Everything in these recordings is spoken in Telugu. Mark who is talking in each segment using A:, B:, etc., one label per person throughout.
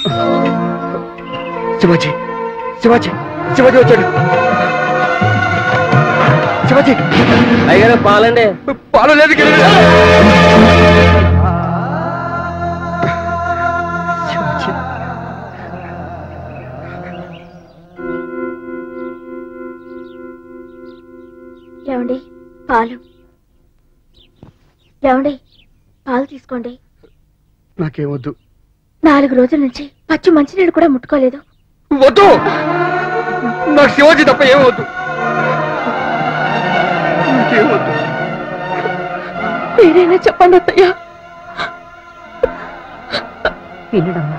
A: శివాజీ శివాజీ శివాజీ వచ్చాడు శివాజీ
B: అయ్యారు పాలండి
A: పాలు లేదు గిరి. శివాజీ
C: ఏమండి పాలు ఏమండి పాలు తీసుకోండి
A: నాకేమొద్దు
C: నాలుగు రోజుల నుంచి పచ్చి మంచినీళ్ళు కూడా ముట్టుకోలేదు
A: వద్దు నాకు శివాజీ తప్ప ఏమవద్దు నాకేమొద్దు
C: మీరైనా చెప్పండి అత్తయ్య
D: వినడమ్మా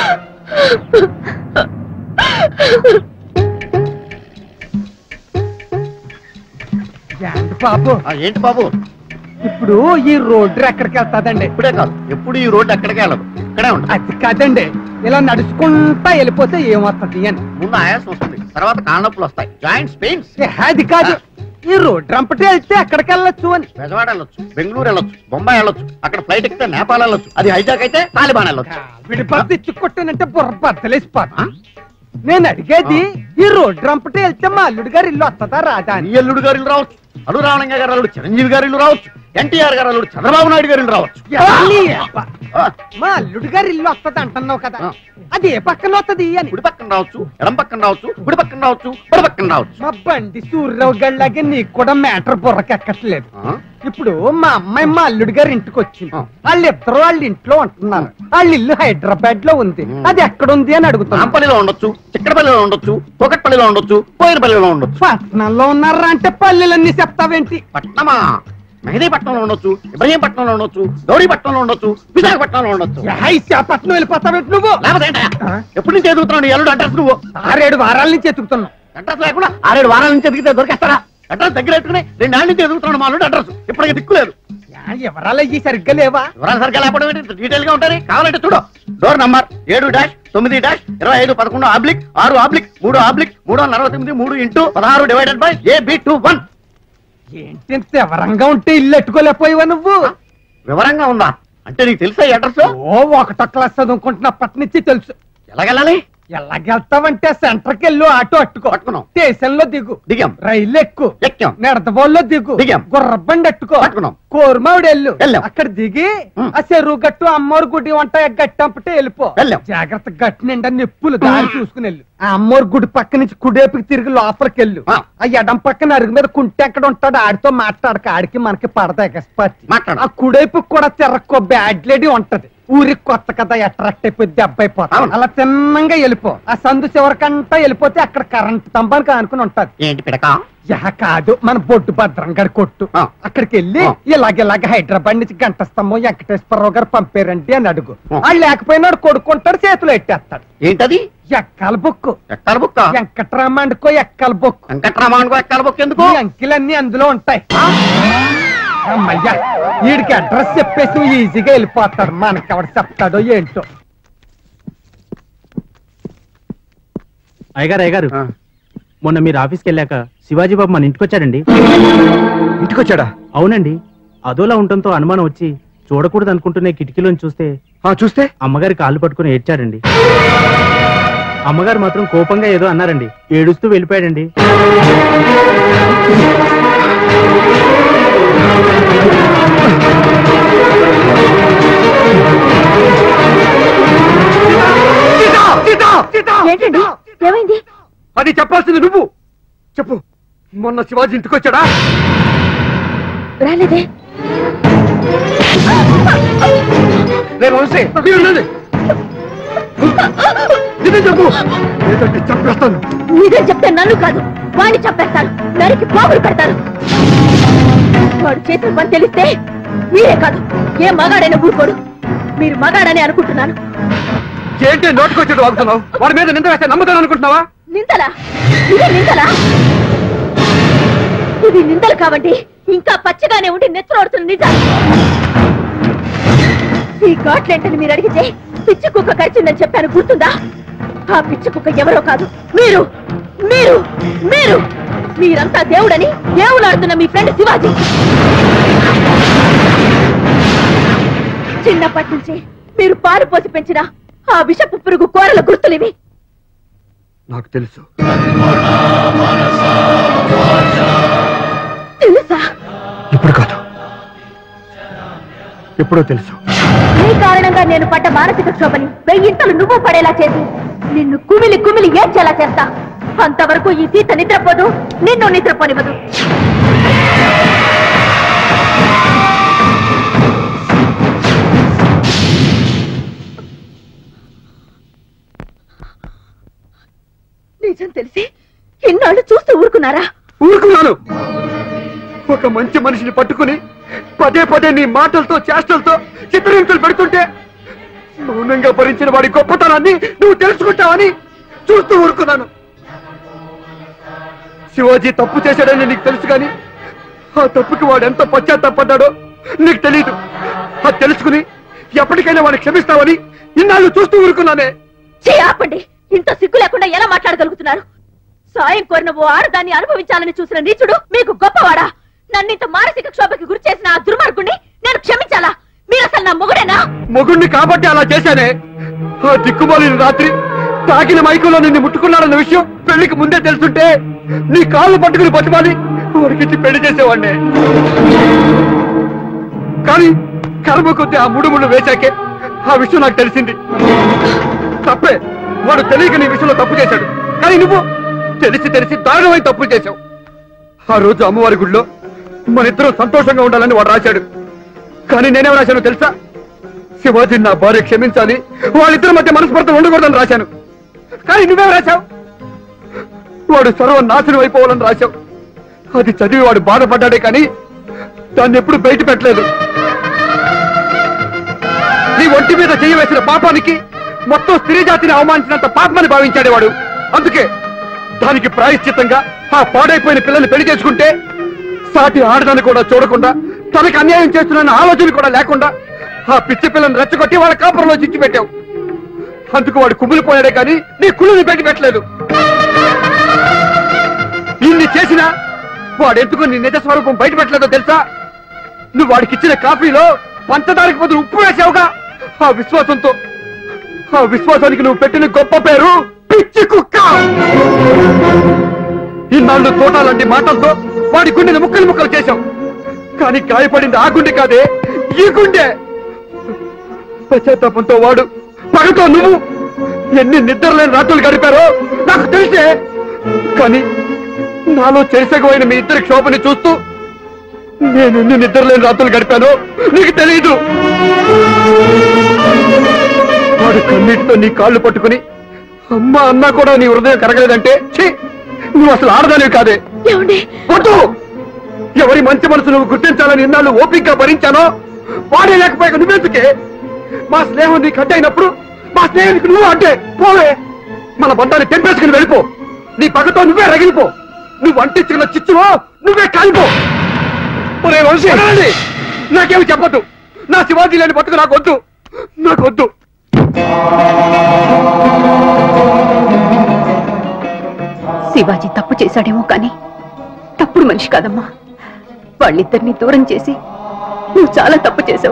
E: ఏంటి బాబు
F: ఏంటి బాబు
E: ఇప్పుడు ఈ రోడ్డు ఎక్కడికి వెళ్తాదండి
F: ఇప్పుడే కాదు ఎప్పుడు ఈ రోడ్డు ఎక్కడికి వెళ్ళదు ఇక్కడే ఉంటుంది
E: అది కాదండి ఇలా నడుచుకుంటా వెళ్ళిపోతే ఏమొస్తుంది అని
F: ముందు ఆయాసం వస్తుంది తర్వాత కాళ్ళనొప్పులు వస్తాయి జాయింట్స్ పెయిన్స్
E: ఏ, అది కాదు ఈ రోడ్డు రంపటి వెళ్తే ఎక్కడికి వెళ్ళొచ్చు అని
F: బెజవాడ వెళ్ళొచ్చు బెంగళూరు వెళ్ళొచ్చు బొంబాయి వెళ్ళొచ్చు అక్కడ ఫ్లైట్ ఎక్కితే నేపాల్ వెళ్ళొచ్చు అది హైజాక్ అయితే తాలిబాన్ వెళ్ళొచ్చు
E: విడిపడి తెచ్చుకొట్టానంటే బుర్ర బద్దలేసిపోతా నేను అడిగేది ఈ రోడ్డు రంపటి వెళ్తే మా అల్లుడు గారు ఇల్లు వస్తుందా రాదా అని
F: నీ అల్లుడు గారు ఇల్లు రావచ్చు అల్లు రావణంగ గారు అల్లుడు చిరంజీవి గారు ఇల్లు రావచ్చు ఎన్టీఆర్ గారు అల్లుడు చంద్రబాబు నాయుడు గారు ఇల్లు రావచ్చు
E: ఎవరిని అబ్బా? మా అల్లుడి గారు ఇల్లు వస్తుంది అంటున్నావు కదా అది ఏ పక్కన వస్తుంది అని
F: కుడి పక్కన రావచ్చు ఎడం పక్కన రావచ్చు కుడి పక్కన రావచ్చు కుడి పక్కన రావచ్చు
E: మా బండి సూర్యరావు గళ్ళలాగే నీకు కూడా మ్యాటర్ బుర్రకెక్కట్లేదు
F: ఆ?
E: ఇప్పుడు మా అమ్మాయి మా అల్లుడి గారి ఇంటికి వచ్చింది వాళ్ళిద్దరు వాళ్ళ ఇంట్లో ఉంటున్నారు వాళ్ళ ఇల్లు హైదరాబాద్ లో ఉంది అది ఎక్కడ ఉంది అని అడుగుతున్నా
F: నాంపల్లిలో ఉండొచ్చు చిక్కడపల్లిలో ఉండొచ్చు కోకట్పల్లిలో ఉండొచ్చు పోయినపల్లిలో ఉండొచ్చు
E: పట్నంలో ఉన్నారా అంటే పల్లెలన్నీ చెప్తావేంటి
F: పట్నమా మెహదీపట్నంలో ఉండొచ్చు ఇబ్రహీంపట్నంలో ఉండొచ్చు గౌరీపట్నంలో ఉండొచ్చు విశాఖపట్నంలో ఉండొచ్చు
E: పట్నం వెళ్ళిపోతావేంటి నువ్వు
F: లేకపోతే ఏంటయ్యా? ఎప్పటి నుంచి ఎదుగుతున్నాడు ఎల్లుడు అడ్రస్ నువ్వు
E: ఆరేడు వారాల నుంచి ఎత్తుకుతున్నావు
F: అడ్రస్ లేకుండా ఆరేడు వారాల నుంచి ఎదిగితే దొరికేస్తారా అడ్రస్ దగ్గర పెట్టుకుని రెండు ఏళ్ళ నుంచి ఎదుగుతున్నాడు మా అల్లుడు అడ్రస్ ఇప్పటికి దిక్కులేదు
E: ఎవరాలు అయ్యి సరిగ్గా లేవా
F: వివరాలు సరిగ్గా లేకపోవడం ఏంటి డీటెయిల్ గా ఉంటాయి కావాలంటే చూడు డోర్ నంబర్ ఏడు డాష్ తొమ్మిది డాష్ ఇరవై ఐదు పదకొండు ఆబ్లిక్ ఆరు ఆబ్లిక్ మూడు ఆబ్లిక్ మూడు వందల అరవై తొమ్మిది మూడు ఇంటూ పదహారు divided by A B two one
E: ఏంటి ఇంత వివరంగా ఉంటే ఇల్లు ఎట్టుకోలేకపోయావా నువ్వు
F: వివరంగా ఉందా అంటే నీకు తెలుసా ఈ అడ్రస్
E: ఓ ఒకటో క్లాస్ చదువుకుంటున్నప్పటి నుంచి తెలుసు
F: ఎలాగెళ్ళాలి
E: ఎలాగెళ్తావంటే సెంటర్కి వెళ్ళు ఆటో అట్టుకో
F: పట్టుకున్నాం
E: స్టేషన్ లో దిగు
F: దిగాం
E: రైలు ఎక్కు
F: ఎక్కాం
E: నెడతబోల్లో దిగు
F: దిగాం.
E: గుర్రబండి అట్టుకో
F: పట్టుకున్నాం.
E: కోరమావిడి వెళ్ళు
F: వెళ్ళాం.
E: అక్కడ దిగి
F: ఉం.
E: ఆ చెరువు గట్టు అమ్మోరు గుడి వంట గట్టంపటే వెళ్ళిపో
F: వెళ్ళాం.
E: జాగ్రత్త గట్టి నిండా నిప్పులు దారి చూసుకుని వెళ్ళు ఆ అమ్మోరు గుడి పక్క నుంచి కుడేపుకి తిరిగి లోపలికి వెళ్ళు
F: ఆ.
E: ఆ ఎడం పక్కన అరుగు మీద కుంటే ఎక్కడ ఉంటాడు ఆడితో మాట్లాడక ఆడికి మనకి పడదా ఎగస్పతి
F: మాట్లాడు.
E: ఆ కుడేపు కూడా తిరక్కో బ్యాడ్ లేడీ ఉంటది ఊరికి కొత్త కదా అట్రాక్ట్ అయిపోయి దెబ్బ అయిపోతా
F: అవును.
E: అలా తిన్నంగా వెళ్ళిపో ఆ సందు చివరికంటా వెళ్ళిపోతే అక్కడ కరెంట్ స్తంభానికి ఆనుకుని ఉంటది
F: ఏంటి పిడక
E: యా కాదు మన బొడ్డు భద్రం గారి కొట్టు
F: ఆ.
E: అక్కడికి వెళ్ళి
F: ఆ.
E: ఇలాగ ఇలాగ హైదరాబాద్ నుంచి గంట స్తంభం వెంకటేశ్వరరావు గారు పంపారండి అని అడుగు
F: ఆ.
E: వాళ్ళు లేకపోయినాడు కొడుకుంటాడు చేతిలో ఎట్టేస్తాడు
F: ఏంటది
E: ఎక్కల బొక్కు
F: ఎక్కాల బుక్క
E: వెంకటరామండుకో ఎక్కల బొక్కు
F: వెంకట్రామానుకో ఎక్కాల బుక్ ఎందుకు
E: ఈ అంకెలన్నీ అందులో ఉంటాయి అమ్మయ్యా వీడికి అడ్రస్ చెప్పేసి నువ్వు ఈజీగా వెళ్ళిపోతాడు మనకి ఎవడు చెప్తాడో ఏంటో
B: అయ్యగారు అయ్యగారు మొన్న మీరు ఆఫీస్కి వెళ్ళాక శివాజీ బాబు మన ఇంటికి వచ్చాడండి
A: ఇంటికి వచ్చాడా
B: అవునండి అదోలా ఉండటంతో అనుమానం వచ్చి చూడకూడదు అనుకుంటున్న కిటికీలోని చూస్తే
A: ఆ చూస్తే
B: అమ్మగారి కాళ్ళు పట్టుకుని ఏడ్చాడండి అమ్మగారు మాత్రం కోపంగా ఏదో అన్నారండి ఏడుస్తూ వెళ్ళిపోయాడండి
C: ఏంటండి ఏమైంది
A: అది చెప్పాల్సింది నువ్వు చెప్పు మొన్న శివాజీ ఇంటికి వచ్చాడా
C: రాలేదే
A: నేను వంశీ మీరు ఉండండి. నిజం చెప్పు లేదంటే చంపేస్తాను
C: నిజం చెప్తే నన్ను కాదు వాడిని చంపేస్తాను నరికి పోగులు పెడతాను వాడు చేసిన పని తెలిస్తే మీరే కాదు ఏ మగాడైనా ఊరుకోడు మీరు మగాడని అనుకుంటున్నాను
A: ఏంటి నోటికొచ్చాడు వాగుతున్నావు వాడి మీద నింద వేస్తే నమ్ముతాను అనుకుంటున్నావా
C: నిందలా ఇదే నిందలా ఇది నిందలు కావండి ఇంకా పచ్చగానే ఉండి నెత్తరోడుతున్న నిజాలు ఈ ఘాట్లేంటని మీరు అడిగితే పిచ్చి కుక్క కరిచిందని చెప్పాను గుర్తుందా ఆ పిచ్చి కుక్క ఎవరో కాదు మీరు మీరు మీరు మీరంతా దేవుడని దేవులాడుతున్న మీ ఫ్రెండ్ శివాజీ చిన్నప్పటి నుంచి మీరు పాలు పోసి పెంచిన ఆ విషపు పురుగు కోరల గుర్తులివి
A: నాకు తెలుసు
C: తెలుసా
A: ఇప్పుడు కాదు ఎప్పుడో తెలుసు
C: నీ కారణంగా నేను పడ్డ మానసిక క్షోభని వెయ్యింతలు నువ్వు పడేలా చేసి నిన్ను కుమిలి కుమిలి ఏడ్చేలా చేస్తా అంతవరకు ఈ సీత నిద్రపోదు నిన్ను నిద్రపోనివ్వదు నిజం తెలిసి ఇన్నాళ్ళు చూస్తూ ఊరుకున్నారా
A: ఊరుకున్నాను ఒక మంచి మనిషిని పట్టుకుని పదే పదే నీ మాటలతో చేష్టలతో చిత్రహింసలు పెడుతుంటే మౌనంగా భరించిన వాడి గొప్పతనాన్ని నువ్వు తెలుసుకుంటావని చూస్తూ ఊరుకున్నాను శివాజీ తప్పు చేశాడని నీకు తెలుసు కానీ ఆ తప్పుకి వాడు ఎంత పశ్చాత్తాపడ్డాడో నీకు తెలియదు అది తెలుసుకుని ఎప్పటికైనా వాడిని క్షమిస్తావని ఇన్నాళ్ళు చూస్తూ ఊరుకున్నానే
C: చీ, ఆపండి ఇంత సిగ్గు లేకుండా ఎలా మాట్లాడగలుగుతున్నారు సాయం కోరిన ఓ ఆడదాన్ని అనుభవించాలని చూసిన నీచుడు మీకు గొప్పవాడా నన్నింత మానసిక క్షోభకి గురి చేసిన ఆ దుర్మార్గుణ్ణి నేను క్షమించాలా మీరు అసలు నా మొగుడేనా
A: మొగుణ్ణి కాబట్టి అలా చేశానే ఆ దిక్కుమాలిన రాత్రి తాగిన మైకులో నిన్ను ముట్టుకున్నాడన్న విషయం పెళ్లికి ముందే తెలుసుంటే నీ కాళ్ళు పట్టుకుని పట్టుమాలి వాడికిచ్చి పెళ్లి చేసేవాడినే కానీ కర్మ కొద్ది ఆ మూడు ముళ్ళు వేశాకే ఆ విషయం నాకు తెలిసింది తప్పే వాడు తెలియక నీ విషయంలో తప్పు చేశాడు కానీ నువ్వు తెలిసి తెలిసి దారుణమైన తప్పులు చేశావు ఆ రోజు అమ్మవారి గుడిలో మన ఇద్దరం సంతోషంగా ఉండాలని వాడు రాశాడు కానీ నేనేం రాశాను తెలుసా శివాజీ నా భార్య క్షమించాలి వాళ్ళిద్దరి మధ్య మనస్పర్ధ ఉండకూడదని రాశాను కానీ నువ్వేం రాశావు వాడు సర్వ నాశనం అయిపోవాలని రాశావు అది చదివి వాడు బాధపడ్డాడే కానీ దాన్ని ఎప్పుడు బయట పెట్టలేదు నీ ఒంటి మీద చేయి వేసిన పాపానికి మొత్తం స్త్రీ జాతిని అవమానించినంత పాపమని భావించాడే వాడు అందుకే దానికి ప్రాయశ్చిత్తంగా ఆ పాడైపోయిన పిల్లల్ని పెళ్లి చేసుకుంటే సాటి ఆడదాన్ని కూడా చూడకుండా తనకు అన్యాయం చేస్తున్న ఆలోచన కూడా లేకుండా ఆ పిచ్చి పిల్లని రెచ్చగొట్టి వాళ్ళ కాపురంలో చిచ్చి పెట్టావు అందుకు వాడు కుమిలిపోయాడే కానీ నీ కుళ్ళుని పెట్టి పెట్టలేదు ఇన్ని చేసినా వాడెందుకు నీ నిజ స్వరూపం బయట పెట్టలేదో తెలుసా నువ్వు వాడికి ఇచ్చిన కాఫీలో పంచదారికి బదులు ఉప్పు వేసావుగా ఆ విశ్వాసంతో ఆ విశ్వాసానికి నువ్వు పెట్టిన గొప్ప పేరు పిచ్చి కుక్క ఇన్నాళ్ళు తోటాలంటి మాటలతో వాడి గుండెని ముక్కలు ముక్కలు చేశావు కానీ గాయపడింది ఆ గుండె కాదే ఈ గుండె పశ్చాత్తాపంతో వాడు పగతో నువ్వు ఎన్ని నిద్రలేని రాత్రులు గడిపారో నాకు తెలిసే కానీ నాలో చెరిసగమైన మీ ఇద్దరి క్షోభని చూస్తూ నేను ఎన్ని నిద్రలేని రాత్రులు గడిపానో నీకు తెలియదు వాడు కన్నీటితో నీ కాళ్ళు పట్టుకుని అమ్మ అన్నా కూడా నీ హృదయం కరగలేదంటే ఛీ నువ్వు అసలు ఆడదానివి కాదే
C: ఏమండి
A: వద్దు ఎవరి మంచి మనసు నువ్వు గుర్తించాలని ఇన్నాళ్ళు ఓపికగా భరించానో వాడే లేకపోయాక నువ్వెందుకే మా స్నేహం నీకు అడ్డైనప్పుడు మా స్నేహానికి నువ్వు అడ్డే పోవే మన బంధాన్ని తెంపేసుకుని వెళ్ళిపో నీ పగతో నువ్వే రగిలిపో నువ్వు అంటించుకున్న చిచ్చువో నువ్వే కాలిపో ఒరే వంశీ వదలండి. నాకేమి చెప్పొద్దు నా శివాజీ లేని బతుకు నాకు వద్దు నాకు వద్దు
D: శివాజీ తప్పు చేశాడేమో కానీ తప్పుడు మనిషి కాదమ్మా వాళ్ళిద్దరిని దూరం చేసి నువ్వు చాలా తప్పు చేశావు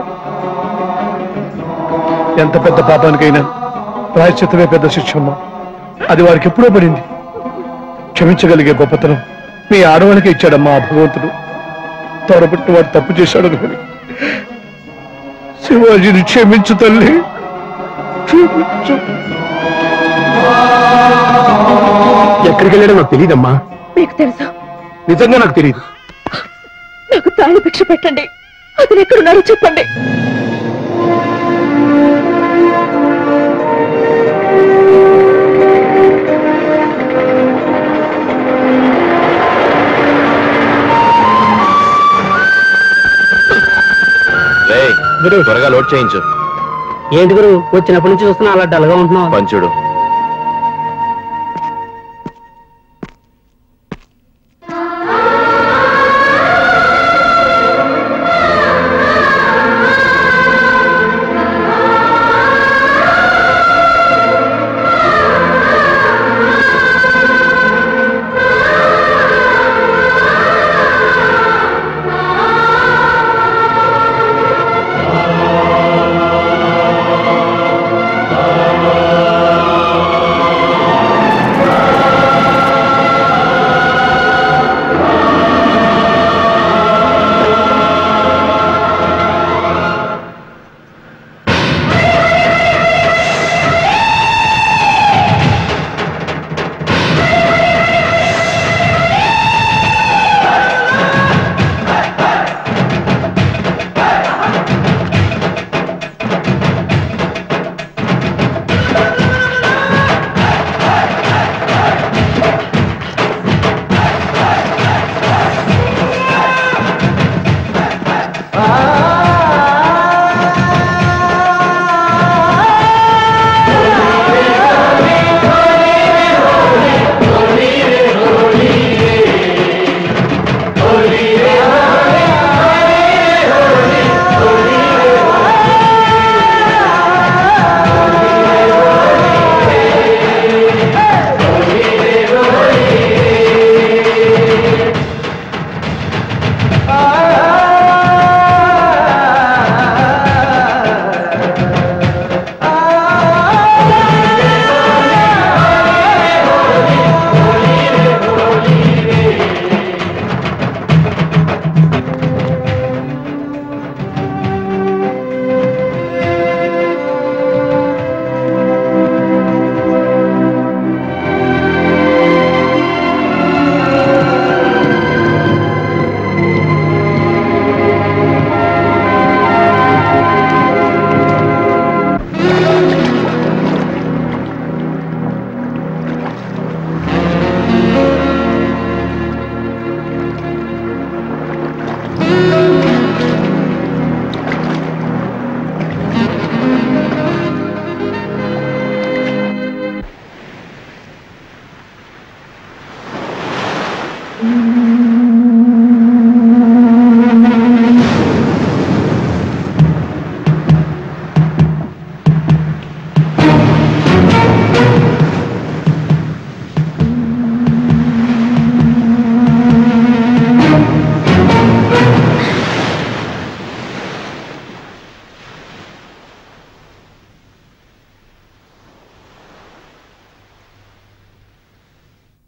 A: ఎంత పెద్ద పాపానికైనా ప్రాయశ్చిత్తమే పెద్ద శిక్ష అమ్మా అది వారికి ఎప్పుడో పడింది క్షమించగలిగే గొప్పతనం మీ ఆడవాళ్ళకి ఇచ్చాడమ్మా ఆ భగవంతుడు తొరబెట్టి వాడు తప్పు చేశాడు అనుకుని శివాజీని క్షమించు తల్లి క్షమించు ఎక్కడికి వెళ్ళాడో నాకు తెలియదమ్మా
C: మీకు తెలుసు
A: నిజంగా నాకు తెలియదు
C: నాకు తాళి భిక్ష పెట్టండి అతను ఎక్కడున్నారో చెప్పండి
F: త్వరగా లోడ్ చేయించు
B: ఏంటి గురు వచ్చినప్పటి నుంచి చూస్తున్నా అలా డల్గా ఉంటున్నావు
F: పంచుడు
C: ఆ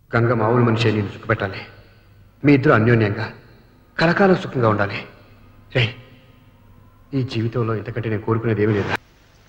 A: గంగ మామూలు మనిషి నేను సుఖపెట్టాలి మీ ఇద్దరు అన్యోన్యంగా కలకాలం సుఖంగా ఉండాలి రే ఈ జీవితంలో ఇంతకంటే నేను కోరుకునేది ఏమీ లేదా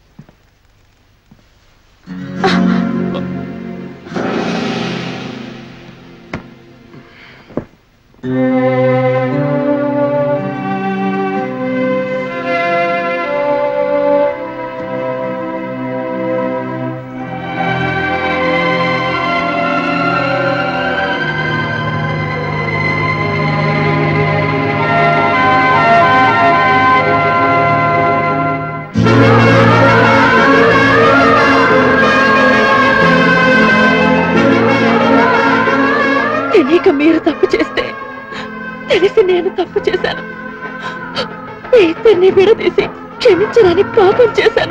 C: తెలియక మీరు తప్పు చేస్తే తెలిసి నేను తప్పు చేశాను మీ ఇద్దరిని విడదీసి క్షమించడానికి పాపం చేశాను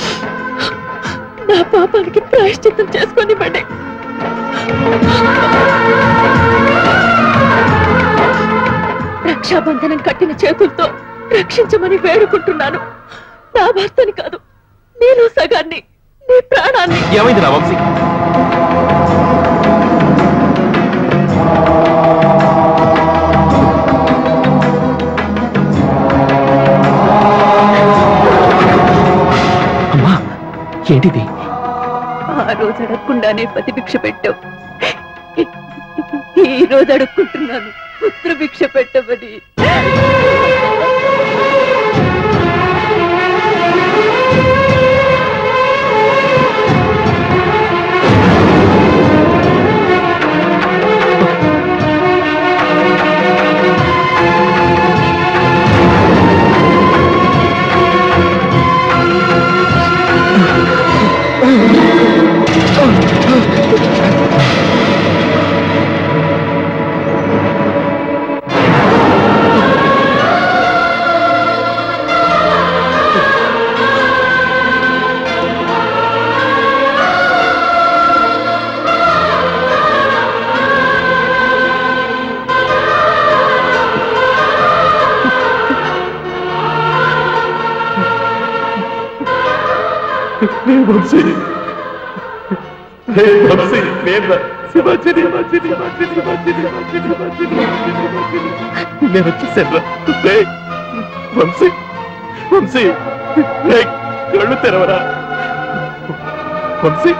C: నా పాపానికి ప్రాయశ్చిత్తం చేసుకొనివ్వండి రక్షాబంధనం కట్టిన చేతులతో రక్షించమని వేడుకుంటున్నాను నా భర్తని కాదు నేను సగాన్ని నీ ప్రాణాన్ని
G: ఏమైంది నా వంశీ అమ్మా ఏంటిది
D: ఆ రోజు అడగకుండానే ప్రతిభిక్ష పెట్టావు ఈ రోజు అడుక్కుంటున్నాను పుత్ర భిక్ష పెట్టమని
G: వంశీ వంశీ నేను శివాజీ శివాజీ శివాజీ శివాజీ శివాజీ శివాజీ శివాజీ నేను వచ్చేసాను రే వంశీ వంశీ రే కళ్ళు తెరవరా వంశీ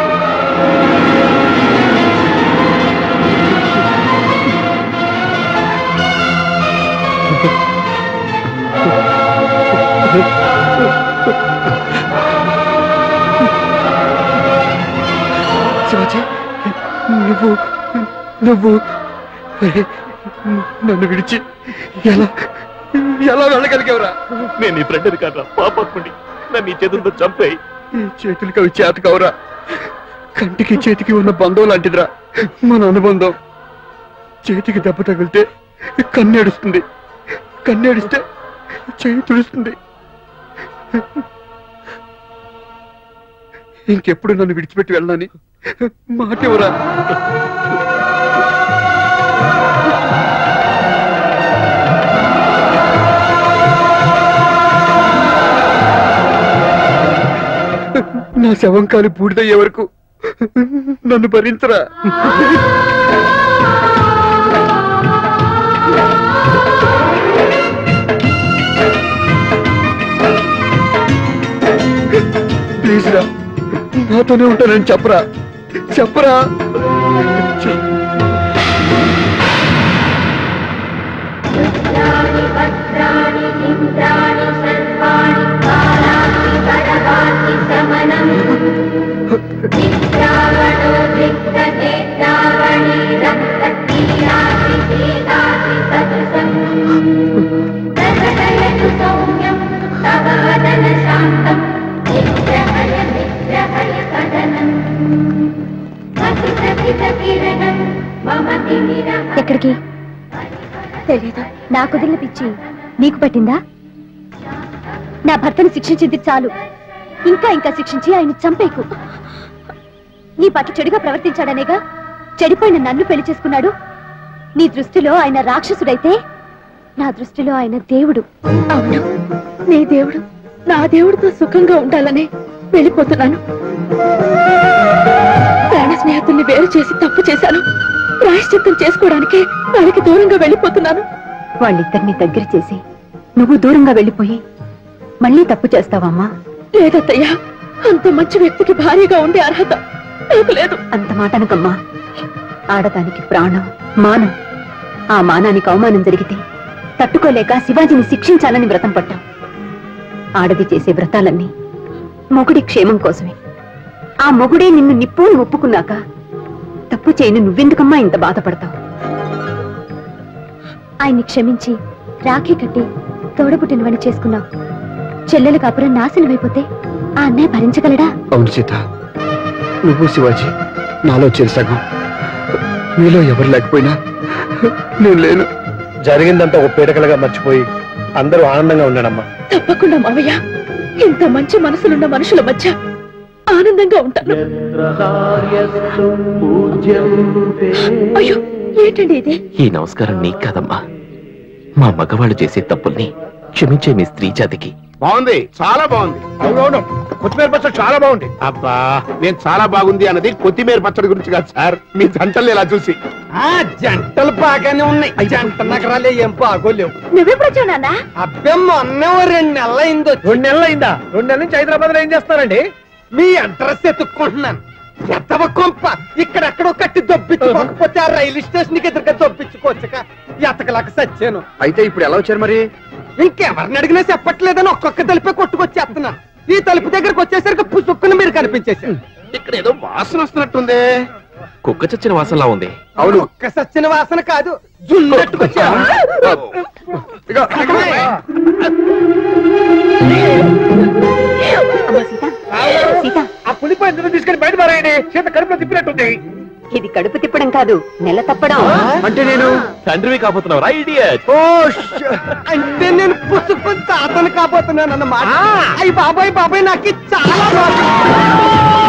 A: శివాజీ నువ్వు నువ్వు అరే, నన్ను విడిచి ఎలా ఎలా వెళ్ళగలిగావురా
G: నేను నీ ఫ్రెండ్ని కాదా పాపకుండా నన్ను ఈ చేతులతో చంపేయి
A: ఈ చేతులకి అవి చేత కావురా కంటికి చేతికి ఉన్న బంధం లాంటిదిరా మన అనుబంధం చేతికి దెబ్బ తగిలితే కన్నేడుస్తుంది కన్నేడిస్తే చేయి తుడుస్తుంది ఇంకెప్పుడు నన్ను విడిచిపెట్టి వెళ్ళని మాట ఎవరా నా శవం కాలి బూడిదయ్యే వరకు నన్ను భరించరా ప్లీజ్ రా నాతోనే ఉంటానని చెప్పరా చెప్పరా చెప్
H: ఎక్కడికి తెలీదు నా కుదిరిన పిచ్చి నీకు పట్టిందా నా భర్తను శిక్షించింది చాలు ఇంకా ఇంకా శిక్షించి ఆయన చంపేకు నీ పట్ల చెడుగా ప్రవర్తించాడనేగా చెడిపోయిన నన్ను పెళ్లి చేసుకున్నాడు నీ దృష్టిలో ఆయన రాక్షసుడైతే నా దృష్టిలో ఆయన దేవుడు
C: అవును నీ దేవుడు నా దేవుడితో సుఖంగా ఉండాలని వెళ్ళిపోతున్నాను ప్రాణ స్నేహ చేతుల్ని వేరు చేసి తప్పు చేశాను ప్రాయశ్చిత్తం చేసుకోవడానికి వాళ్ళకి దూరంగా వెళ్ళిపోతున్నాను
D: వాళ్ళిద్దరిని దగ్గర చేసి నువ్వు దూరంగా వెళ్ళిపోయి మళ్ళీ తప్పు చేస్తావమ్మా
C: లేదత్తయ్యా అంత మంచి వ్యక్తికి భారీగా ఉండే అర్హత నాకు లేదు
D: అంత మాటనకమ్మా ఆడదానికి ప్రాణం మానం ఆ మానానికి అవమానం జరిగితే తట్టుకోలేక శివాజీని శిక్షించాలని వ్రతం పట్టాం ఆడది చేసే వ్రతాలన్నీ మొగుడి క్షేమం కోసమే ఆ మొగుడే నిన్ను నిప్పు అని ఒప్పుకున్నాక తప్పు చేయని నువ్వెందుకమ్మా ఇంత బాధపడతావు
H: ఆయన్ని క్షమించి రాఖీ కట్టి తోడబుట్టినవని చేసుకున్నావు చెల్లెలు కాపురం నాశనం అయిపోతే ఆ అన్నయ్య భరించగలడా
A: అవును సీత నువ్వు శివాజీ నాలో చేసాగు మీలో ఎవరు లేకపోయినా నేను లేను
B: జరిగిందంతా ఒక పీడకలుగా మర్చిపోయి అందరూ ఆనందంగా ఉన్నాడమ్మా
C: తప్పకుండా మావయ్య ఇంత మంచి మనసులున్న మనుషుల మధ్య ఆనందంగా ఉంటాను అయ్యో ఏంటండి ఇది
G: ఈ నమస్కారం నీకు కాదమ్మా మా మగవాళ్ళు చేసే తప్పుల్ని క్షమించే మీ స్త్రీ జాతికి
F: బాగుంది చాలా బాగుంది
B: అవునవును కొత్తిమీర పచ్చడి చాలా బాగుంది
F: అబ్బా నేను చాలా బాగుంది అన్నది కొత్తిమీర పచ్చడి గురించి కాదు సార్ మీ జంటల్ని ఇలా చూసి
E: ఆ జంటలు బాగానే ఉన్నాయి జంట నగరాలే ఏం బాగోలేవు
C: నువ్వెప్పుడు వచ్చావు నాన్న
E: అబ్బే మొన్న ఓ రెండు నెలలు అయింది వచ్చి.
B: రెండు నెలలు అయిందా రెండు నెలల నుంచి హైదరాబాద్ లో ఏం చేస్తారండి
E: మీ అడ్రస్ ఎత్తుక్కుంటున్నాను ఎత్తవ కొంప ఇక్కడెక్కడో కట్టి దొబ్బించుకోకపోతే ఆ రైలు స్టేషన్ కి ఎదురుగా దొబ్బించుకోవచ్చుక ఎతకలేక సచ్చాను
A: అయితే ఇప్పుడు ఎలా వచ్చారు మరి
E: ఇంకెవరిని అడిగినా చెప్పట్లేదని ఒక్కొక్క తలుపే కొట్టుకొచ్చేస్తున్నాను ఈ తలుపు దగ్గరకు వచ్చేసరికి పుసుక్కుని మీరు కనిపించేశారు
F: ఇక్కడ ఏదో వాసన వస్తున్నట్టుంది
G: కుక్క చచ్చిన వాసనలా ఉంది
A: అవును
E: ఒక్క సచ్చిన వాసన కాదు జున్నట్టుకొచ్చాను
A: ఇగో,
D: అమ్మా సీత సీత
B: ఆ పులిపో ఎందుకు తీసుకెళ్లి బయట పారాయండి చేత కడుపులో తిప్పినట్టుంది
D: ఇది కడుపు తిప్పడం కాదు నెల తప్పడం
A: అంటే నేను
G: తండ్రివి కాబోతున్నావు రైడియా
E: ఓ ష్! అంటే నేను పుసుక్కుని తాతను కాబోతున్నాను అన్నమాట అయ్యి బాబాయ్ బాబాయ్ నాకు ఇది చాలా బాగుంది